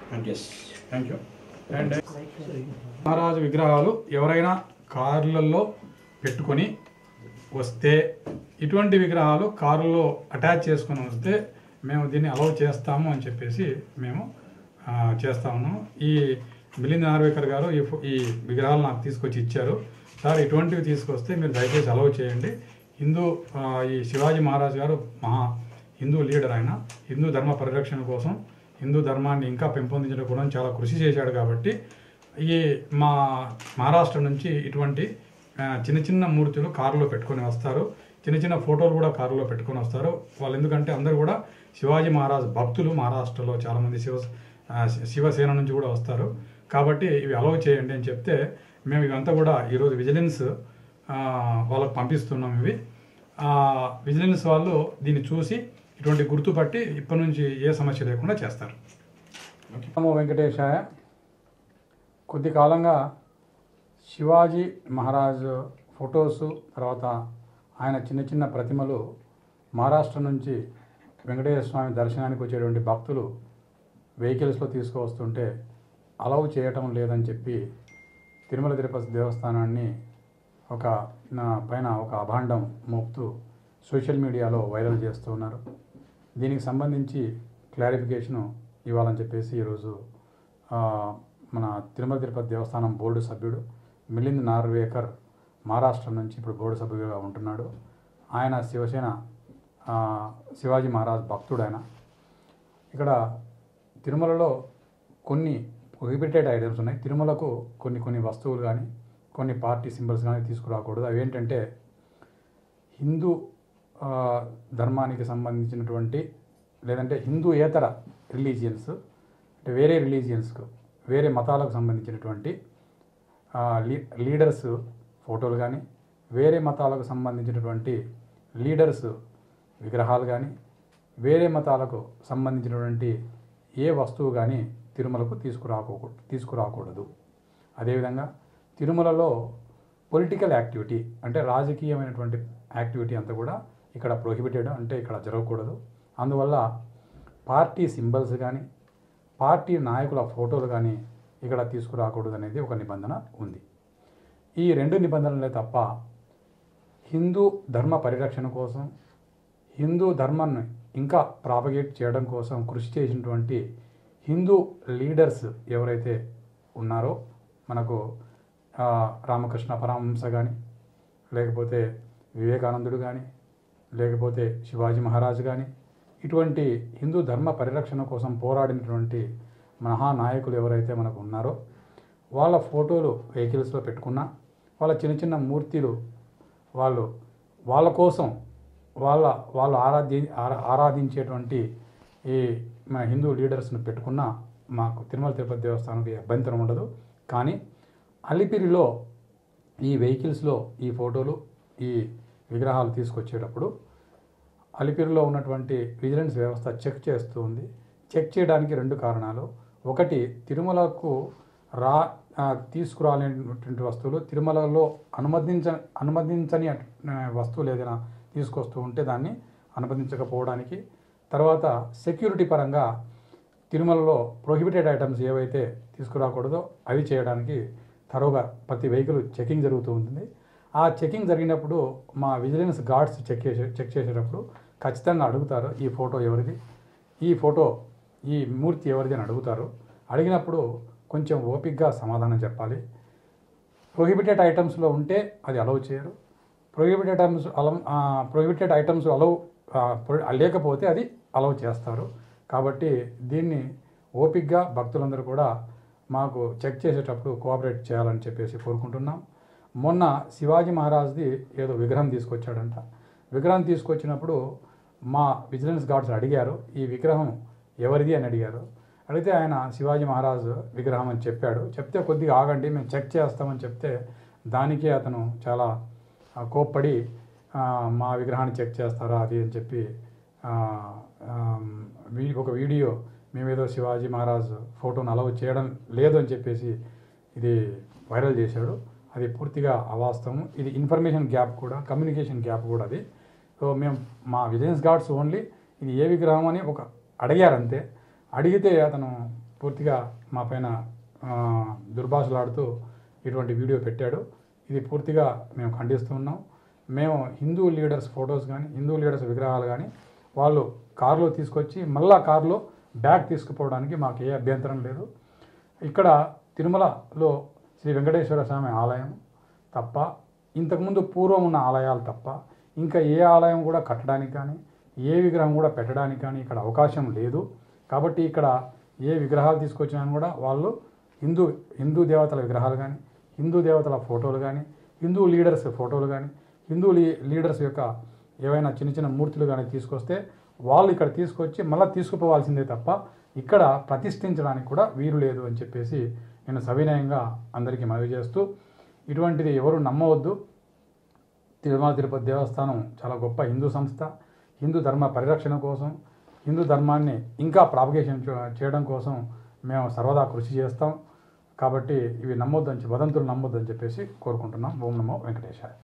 and yes thank you and మహారాజు విగ్రహాలు ఎవరైనా కార్లలో పెట్టుకొని వస్తే ఇటువంటి విగ్రహాలు కారులో అటాచ్ చేసుకొని వస్తే మేము దీన్ని అలౌ చేస్తాము అని చెప్పేసి మేము ఆ, చేస్తా ఉన్నాం ఈ మిలింద్ నార్వేకర్ గారు ఈ ఫో- ఈ విగ్రహాలు నాకు తీసుకొచ్చి ఇచ్చారు సార్ ఇటువంటివి తీసుకొస్తే మీరు దయచేసి అలౌ చేయండి హిందూ ఆ, ఈ శివాజీ మహారాజ్ గారు మహా హిందూ లీడర్ ఆయన హిందూ ధర్మ పరిరక్షణ కోసం హిందూ ధర్మాన్ని ఇంకా పెంపొందించడం కూడా చాలా కృషి చేశాడు కాబట్టి ఈ మా మహారాష్ట్ర నుంచి ఇటువంటి ఆ, చిన్న చిన్న మూర్తులు కారులో పెట్టుకొని వస్తారు చిన్న చిన్న ఫోటోలు కూడా కారులో పెట్టుకొని వస్తారు వాళ్ళు ఎందుకంటే అందరూ కూడా శివాజీ మహారాజ్ భక్తులు మహారాష్ట్రలో చాలామంది శివ ఆ, శివసేన నుంచి కూడా వస్తారు కాబట్టి ఇవి అలౌ చేయండి అని చెప్తే మేము ఇవంతా కూడా ఈరోజు విజిలెన్స్ ఆ, వాళ్ళకి పంపిస్తున్నాం ఇవి ఆ, విజిలెన్స్ వాళ్ళు దీన్ని చూసి ఇటువంటి గుర్తుపట్టి ఇప్పటి నుంచి ఏ సమస్య లేకుండా చేస్తారు నమో వెంకటేశాయ కొద్ది కాలంగా శివాజీ మహారాజ్ ఫొటోస్ తర్వాత ఆయన చిన్న చిన్న ప్రతిమలు మహారాష్ట్ర నుంచి వెంకటేశ్వర స్వామి దర్శనానికి వచ్చేటువంటి భక్తులు వెహికల్స్లో తీసుకువస్తుంటే అలౌ చేయటం లేదని చెప్పి తిరుమల తిరుపతి దేవస్థానాన్ని ఒక నా పైన ఒక అభాండం మోపుతూ సోషల్ మీడియాలో వైరల్ చేస్తూ ఉన్నారు దీనికి సంబంధించి క్లారిఫికేషను ఇవ్వాలని చెప్పేసి ఈరోజు ఆ, మన తిరుమల తిరుపతి దేవస్థానం బోర్డు సభ్యుడు మిలింద్ నార్వేకర్ మహారాష్ట్ర నుంచి ఇప్పుడు బోర్డు సభ్యుడిగా ఉంటున్నాడు ఆయన శివసేన ఆ, శివాజీ మహారాజ్ భక్తుడు ఆయన ఇక్కడ తిరుమలలో కొన్ని ప్రొహిబిటెడ్ ఐటమ్స్ ఉన్నాయి తిరుమలకు కొన్ని కొన్ని వస్తువులు కానీ కొన్ని పార్టీ సింబల్స్ కానీ తీసుకురాకూడదు అవి ఏంటంటే హిందూ ఆ, ధర్మానికి సంబంధించినటువంటి లేదంటే హిందూయేతర రిలీజియన్స్ అంటే వేరే రిలీజియన్స్కు వేరే మతాలకు సంబంధించినటువంటి ఆ, లీ లీడర్స్ ఫోటోలు కానీ వేరే మతాలకు సంబంధించినటువంటి లీడర్స్ విగ్రహాలు కానీ వేరే మతాలకు సంబంధించినటువంటి ఏ వస్తువు కానీ తిరుమలకు తీసుకురాకూ తీసుకురాకూడదు అదేవిధంగా తిరుమలలో పొలిటికల్ యాక్టివిటీ అంటే రాజకీయమైనటువంటి యాక్టివిటీ అంతా కూడా ఇక్కడ ప్రొహిబిటెడ్ అంటే ఇక్కడ జరగకూడదు అందువల్ల పార్టీ సింబల్స్ కానీ పార్టీ నాయకుల ఫోటోలు కానీ ఇక్కడ తీసుకురాకూడదు అనేది ఒక నిబంధన ఉంది ఈ రెండు నిబంధనలే తప్ప హిందూ ధర్మ పరిరక్షణ కోసం హిందూ ధర్మాన్ని ఇంకా ప్రాపగేట్ చేయడం కోసం కృషి చేసినటువంటి హిందూ లీడర్స్ ఎవరైతే ఉన్నారో మనకు ఆ, రామకృష్ణ పరమహంస కానీ లేకపోతే వివేకానందుడు కానీ లేకపోతే శివాజీ మహారాజు కానీ ఇటువంటి హిందూ ధర్మ పరిరక్షణ కోసం పోరాడినటువంటి మహానాయకులు ఎవరైతే మనకు ఉన్నారో వాళ్ళ ఫోటోలు వెహికల్స్లో పెట్టుకున్నా వాళ్ళ చిన్న చిన్న మూర్తులు వాళ్ళు వాళ్ళ కోసం వాళ్ళ వాళ్ళు ఆరాధ్య ఆరా- ఆరాధించేటువంటి ఈ మన హిందూ లీడర్స్ని పెట్టుకున్న మాకు తిరుమల తిరుపతి దేవస్థానానికి అభ్యంతరం ఉండదు కానీ అలిపిరిలో ఈ వెహికల్స్లో ఈ ఫోటోలు ఈ విగ్రహాలు తీసుకొచ్చేటప్పుడు అలిపిరిలో ఉన్నటువంటి విజిలెన్స్ వ్యవస్థ చెక్ చేస్తూ ఉంది చెక్ చేయడానికి రెండు కారణాలు ఒకటి తిరుమలకు రా ఆ, తీసుకురాలేనటువంటి వస్తువులు తిరుమలలో అనుమతించ అనుమతించని ఆ, వస్తువులు ఏదైనా తీసుకొస్తూ ఉంటే దాన్ని అనుమతించకపోవడానికి తర్వాత సెక్యూరిటీ పరంగా తిరుమలలో ప్రొహిబిటెడ్ ఐటమ్స్ ఏవైతే తీసుకురాకూడదో అవి చేయడానికి తరోగా ప్రతి వెహికల్ చెకింగ్ జరుగుతూ ఉంటుంది ఆ చెకింగ్ జరిగినప్పుడు మా విజిలెన్స్ గార్డ్స్ చెక్ చేసే చెక్ చేసేటప్పుడు ఖచ్చితంగా అడుగుతారు ఈ ఫోటో ఎవరిది ఈ ఫోటో ఈ మూర్తి ఎవరిది అని అడుగుతారు అడిగినప్పుడు కొంచెం ఓపిక్గా సమాధానం చెప్పాలి ప్రొహిబిటెడ్ ఐటమ్స్లో ఉంటే అది అలౌ చేయరు prohibited items allow prohibited items allow లేకపోతే అది అలౌ చేస్తారు కాబట్టి దీన్ని ఓపిక్గా భక్తులందరూ కూడా మాకు చెక్ చేసేటప్పుడు కోఆపరేట్ చేయాలని చెప్పేసి కోరుకుంటున్నాం మొన్న శివాజీ మహారాజ్ది ఏదో విగ్రహం తీసుకొచ్చాడంట విగ్రహం తీసుకొచ్చినప్పుడు మా విజిలెన్స్ గార్డ్స్ అడిగారు ఈ విగ్రహం ఎవరిది అని అడిగారు అడిగితే ఆయన శివాజీ మహారాజ్ విగ్రహం అని చెప్పాడు చెప్తే కొద్దిగా ఆగండి మేము చెక్ చేస్తామని చెప్తే దానికే అతను చాలా ఆ, కోప్పడి ఆ, మా విగ్రహాన్ని చెక్ చేస్తారా అది అని చెప్పి ఆ, ఆ, వీ- ఒక వీడియో మేమేదో శివాజీ మహారాజ్ ఫోటోను అలౌ చేయడం లేదు అని చెప్పేసి ఇది వైరల్ చేశాడు అది పూర్తిగా అవాస్తవం ఇది ఇన్ఫర్మేషన్ గ్యాప్ కూడా కమ్యూనికేషన్ గ్యాప్ కూడా అది సో మేము మా విజిలెన్స్ గార్డ్స్ ఓన్లీ ఇది ఏ విగ్రహం అని ఒక అడిగారంతే అడిగితే అతను పూర్తిగా మా పైన ఆ, దుర్భాషలాడుతూ ఇటువంటి వీడియో పెట్టాడు ఇది పూర్తిగా మేము ఖండిస్తూ ఉన్నాం మేము హిందూ లీడర్స్ ఫొటోస్ కానీ హిందూ లీడర్స్ విగ్రహాలు కానీ వాళ్ళు కారులో తీసుకొచ్చి మళ్ళా కారులో బ్యాగ్ తీసుకుపోవడానికి మాకు ఏ అభ్యంతరం లేదు ఇక్కడ తిరుమలలో శ్రీ వెంకటేశ్వర స్వామి ఆలయం తప్ప ఇంతకుముందు పూర్వం ఉన్న ఆలయాలు తప్ప ఇంకా ఏ ఆలయం కూడా కట్టడానికి కానీ ఏ విగ్రహం కూడా పెట్టడానికి కానీ ఇక్కడ అవకాశం లేదు కాబట్టి ఇక్కడ ఏ విగ్రహాలు తీసుకొచ్చినా కూడా వాళ్ళు హిందూ హిందూ దేవతల విగ్రహాలు కానీ హిందూ దేవతల ఫోటోలు కానీ హిందూ లీడర్స్ ఫోటోలు కానీ హిందూ లీ లీడర్స్ యొక్క ఏవైనా చిన్న చిన్న మూర్తులు కానీ తీసుకొస్తే వాళ్ళు ఇక్కడ తీసుకొచ్చి మళ్ళీ తీసుకుపోవాల్సిందే తప్ప ఇక్కడ ప్రతిష్ఠించడానికి కూడా వీలు లేదు అని చెప్పేసి నేను సవినయంగా అందరికీ మనవి చేస్తూ ఇటువంటిది ఎవరు నమ్మవద్దు తిరుమల తిరుపతి దేవస్థానం చాలా గొప్ప హిందూ సంస్థ హిందూ ధర్మ పరిరక్షణ కోసం హిందూ ధర్మాన్ని ఇంకా ప్రాపగేషన్ చే- చేయడం కోసం మేము సర్వదా కృషి చేస్తాం కాబట్టి ఇవి నమ్మొద్దని చెప్పి వదంతులు నమ్మొద్దని చెప్పేసి కోరుకుంటున్నాం ఓం నమో వెంకటేశాయ